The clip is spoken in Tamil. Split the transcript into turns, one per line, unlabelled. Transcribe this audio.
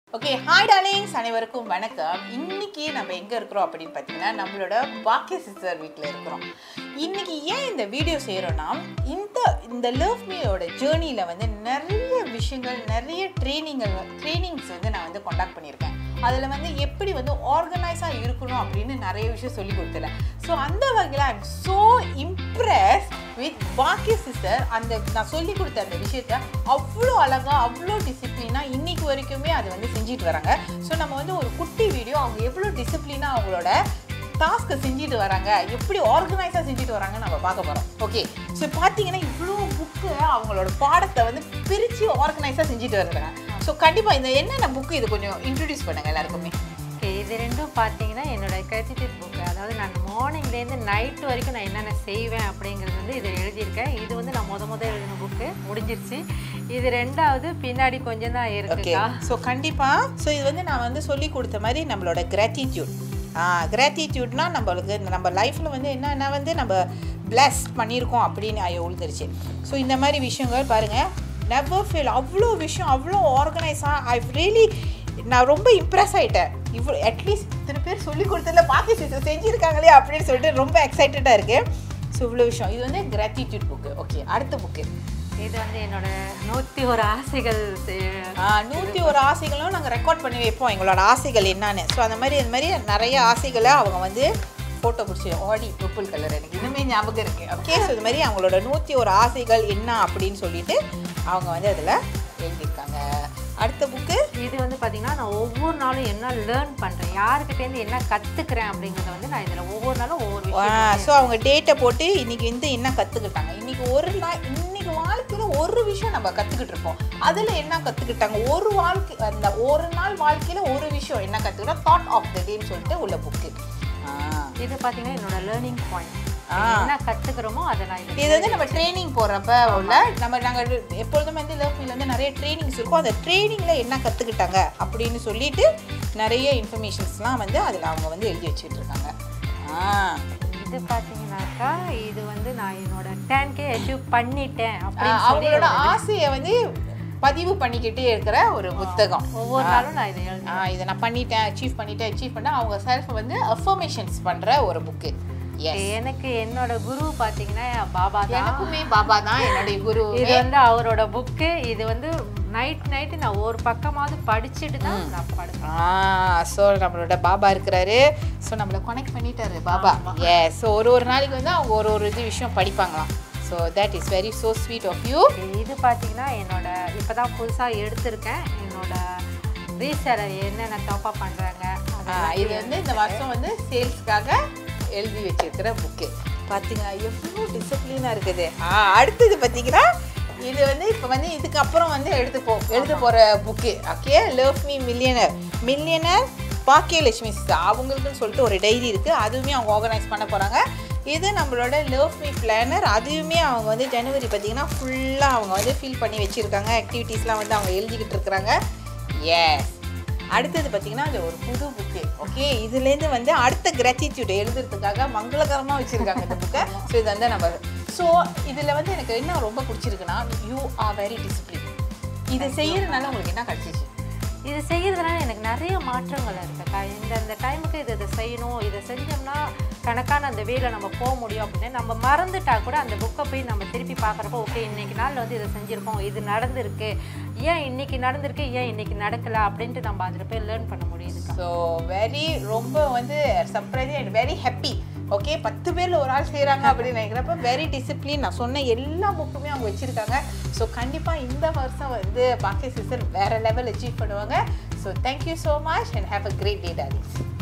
ஓகே ஹாய் டார்லிங்ஸ் அனைவருக்கும் வணக்கம் இன்னைக்கு நம்ம எங்கே இருக்கிறோம் அப்படின்னு பார்த்தீங்கன்னா நம்மளோட பாக்கிய சிஸ்டர் வீட்டில் இருக்கிறோம் இன்னைக்கு ஏன் இந்த வீடியோ செய்கிறோன்னா இந்த இந்த லவ் மீயோட ஜேர்னியில் வந்து நிறைய விஷயங்கள் நிறைய ட்ரைனிங்கள் ட்ரைனிங்ஸ் வந்து நான் வந்து காண்டாக்ட் பண்ணியிருக்கேன் அதில் வந்து எப்படி வந்து ஆர்கனைஸாக இருக்கணும் அப்படின்னு நிறைய விஷயம் சொல்லி கொடுத்துட்டேன் ஸோ அந்த வகையில் I am so impress with பாக்கிய சிஸ்டர் அந்த நான் சொல்லி கொடுத்த அந்த விஷயத்த அவ்வளோ அழகாக அவ்வளோ டிசிப்ளினாக இன்னைக்கு வரைக்குமே அது வந்து செஞ்சுட்டு வராங்க ஸோ நம்ம வந்து ஒரு குட்டி வீடியோ அவங்க எவ்வளோ டிசிப்ளினாக அவங்களோட டாஸ்க்கை செஞ்சுட்டு வராங்க எப்படி ஆர்கனைஸாக செஞ்சுட்டு வராங்க நம்ம பார்க்க போகிறோம் ஓகே ஸோ பார்த்தீங்கன்னா இவ்வளோ புக்கு அவங்களோட பாடத்தை வந்து பிரித்து ஆர்கனைஸாக செஞ்சுட்டு வர்றாங்க ஸோ கண்டிப்பாக இந்த என்னென்ன புக்கு இது கொஞ்சம் இன்ட்ரடியூஸ் பண்ணுங்க எல்லாருக்குமே
ஓகே இது ரெண்டும் பார்த்தீங்கன்னா என்னோட கிரெடிட் புக்கு அதாவது நான் மார்னிங்லேருந்து நைட் வரைக்கும் நான் என்னென்ன செய்வேன் அப்படிங்கிறது வந்து இதை எழுதியிருக்கேன் இது வந்து நான் முத முத எழுதின புக்கு முடிஞ்சிருச்சு இது ரெண்டாவது பின்னாடி கொஞ்சம் தான்
ஓகே
இருக்குக்கா
ஸோ கண்டிப்பாக ஸோ இது வந்து நான் வந்து சொல்லி கொடுத்த மாதிரி நம்மளோட கிராட்டிடியூட் கிராட்டிடியூட்னா நம்மளுக்கு நம்ம லைஃப்பில் வந்து என்னென்ன வந்து நம்ம பிளஸ் பண்ணியிருக்கோம் அப்படின்னு ஐயோ உழுந்துருச்சு ஸோ இந்த மாதிரி விஷயங்கள் பாருங்கள் நெவர் ஃபீல் அவ்வளோ விஷயம் அவ்வளோ ஆர்கனைஸாக ஐ ரியலி நான் ரொம்ப இம்ப்ரெஸ் ஆகிட்டேன் இவ்வளோ அட்லீஸ்ட் இத்தனை பேர் சொல்லி கொடுத்ததில்ல பாக்கி சிஸ்டர் செஞ்சுருக்காங்களே அப்படின்னு சொல்லிட்டு ரொம்ப எக்ஸைட்டடாக இருக்குது ஸோ இவ்வளோ விஷயம் இது வந்து கிராட்டிடியூட் புக்கு ஓகே அடுத்த புக்கு
இது வந்து என்னோட நூற்றி ஒரு ஆசைகள் செ-
நூற்றி ஒரு ஆசைகளும் நாங்கள் ரெக்கார்ட் பண்ணி வைப்போம் எங்களோட ஆசைகள் என்னன்னு ஸோ அந்த மாதிரி அந்த மாதிரி நிறைய ஆசைகளை அவங்க வந்து ஃபோட்டோ பிடிச்சி ஆடி பர்பிள் கலர் எனக்கு இன்னுமே ஞாபகம் இருக்குது ஓகே ஸோ இது மாதிரி அவங்களோட நூற்றி ஒரு ஆசைகள் என்ன அப்படின்னு சொல்லிட்டு அவங்க வந்து அதில் எழுதியிருக்காங்க அடுத்த புக்கு
இது வந்து பார்த்தீங்கன்னா நான் ஒவ்வொரு நாளும் என்ன லேர்ன் பண்ணுறேன் யாருக்கிட்டேருந்து என்ன கற்றுக்கிறேன் அப்படிங்கிறத வந்து நான் இதில் ஒவ்வொரு நாளும் ஒவ்வொரு விஷயம்
ஸோ அவங்க டேட்டை போட்டு இன்னைக்கு வந்து என்ன கற்றுக்கிட்டாங்க இன்னைக்கு ஒரு நாள் இன்னைக்கு வாழ்க்கையில் ஒரு விஷயம் நம்ம கற்றுக்கிட்டு இருக்கோம் அதில் என்ன கற்றுக்கிட்டாங்க ஒரு வாழ்க்கை அந்த ஒரு நாள் வாழ்க்கையில் ஒரு விஷயம் என்ன கற்றுக்கிட்டோம் தாட் ஆஃப் த டேன்னு சொல்லிட்டு உள்ள புக்கு
இது பார்த்தீங்கன்னா என்னோட லேர்னிங் பாயிண்ட்
ஆ.
என்ன கற்றுக்கிறோமோ அதை நான் இதில்
இது வந்து நம்ம ட்ரைனிங் போடுறப்ப உள்ள நம்ம நாங்கள் எப்பொழுதுமே வந்து லவ்மில் வந்து நிறைய ட்ரைனிங்ஸ் இருக்கும் அந்த ட்ரைனிங்கில் என்ன கற்றுக்கிட்டாங்க அப்படின்னு சொல்லிட்டு நிறைய இன்ஃபர்மேஷன்ஸ்லாம் வந்து அதில் அவங்க வந்து எழுதி வச்சுட்டு இருக்காங்க ஆ
இது பார்த்தீங்கன்னாக்கா இது வந்து நான் என்னோட டென் கே அச்சீவ் பண்ணிட்டேன்
ஆ,
அப்படின்னு சொல்லி
அவங்களோட ஆசையை வந்து பதிவு பண்ணிக்கிட்டே இருக்கிற ஒரு புத்தகம்
ஒவ்வொரு நாளும் நான் இதை எழுதி
ஆ, இதை நான் பண்ணிட்டேன் அச்சீவ் பண்ணிட்டேன் அச்சீவ் பண்ண அவங்க செல்ஃப் வந்து அஃபர்மேஷன்ஸ் பண்ணுற ஒரு புக்கு எஸ்
எனக்கு என்னோட குரு பார்த்தீங்கன்னா பாபா தான்
எனக்குமே பாபா தான் என்னுடைய குரு
இது வந்து அவரோட புக்கு இது வந்து நைட் நைட்டு நான் ஒரு பக்கமாவது படிச்சுட்டு தான் நான் படுப்பேன்
ஆ ஸோ நம்மளோட பாபா இருக்கிறாரு ஸோ நம்மளை கனெக்ட் பண்ணிட்டாரு பாபா எஸ் ஸோ ஒரு ஒரு நாளைக்கு வந்து அவங்க ஒரு ஒரு இது விஷயம் படிப்பாங்களாம் so that is very so sweet of you
இது பார்த்தீங்கன்னா என்னோட இப்போ தான் புதுசாக எடுத்திருக்கேன் என்னோட ரீசேலர் என்னென்ன தப்பா பண்ணுறாங்க
இது வந்து இந்த வருஷம் வந்து சேல்ஸ்க்காக எழுதி வச்சிருக்கிற புக்கு பார்த்தீங்களா எவ்வளோ டிசிப்ளினாக இருக்குது ஆ அடுத்தது பார்த்தீங்கன்னா இது வந்து இப்போ வந்து இதுக்கப்புறம் வந்து எடுத்து போ எழுத போகிற book okay love me millionaire millionaire Bhagyalakshmi sister அவங்களுக்குன்னு சொல்லிட்டு ஒரு டைரி இருக்குது அதுவுமே அவங்க ஆர்கனைஸ் பண்ண போகிறாங்க இது நம்மளோட லவ் மீ பிளானர் அதுவுமே அவங்க வந்து ஜனவரி பார்த்தீங்கன்னா ஃபுல்லாக அவங்க வந்து ஃபில் பண்ணி வச்சுருக்காங்க ஆக்டிவிட்டீஸ்லாம் வந்து அவங்க எழுதிக்கிட்டு இருக்கிறாங்க எஸ் அடுத்தது பார்த்தீங்கன்னா அது ஒரு புது புக்கு ஓகே இதுலேருந்து வந்து அடுத்த கிராட்டிடியூட் எழுதுறதுக்காக மங்களகரமாக வச்சுருக்காங்க இந்த புக்கை ஸோ இது வந்து நம்ம ஸோ இதில் வந்து எனக்கு என்ன ரொம்ப பிடிச்சிருக்குன்னா யூ ஆர் வெரி டிசிப்ளின் இதை செய்யறதுனால உங்களுக்கு என்ன கிடச்சிச்சு
இது செய்யறதுனால எனக்கு நிறைய மாற்றங்கள் இருக்குக்கா இந்த இந்த டைமுக்கு இது இதை செய்யணும் இதை செஞ்சோம்னா கணக்கான அந்த வேலை நம்ம போக முடியும் அப்படின்னு நம்ம மறந்துட்டா கூட அந்த புக்கை போய் நம்ம திருப்பி பார்க்குறப்போ ஓகே இன்னைக்கு நாள் வந்து இதை செஞ்சுருக்கோம் இது நடந்திருக்கு ஏன் இன்னைக்கு நடந்திருக்கு ஏன் இன்னைக்கு நடக்கல அப்படின்ட்டு நம்ம அதில் போய் லேர்ன் பண்ண முடியுதுக்கா
ஸோ வெரி ரொம்ப வந்து surprising and very happy okay பத்து பேரில் ஒரு ஆள் செய்கிறாங்க அப்படின்னு நினைக்கிறப்ப வெரி டிசிப்ளின் நான் சொன்ன எல்லா புக்குமே அவங்க வச்சுருக்காங்க ஸோ கண்டிப்பாக இந்த வருஷம் வந்து பாக்கிய சிஸ்டர் வேறு லெவல் அச்சீவ் பண்ணுவாங்க so thank you so much and have a great day Dolly's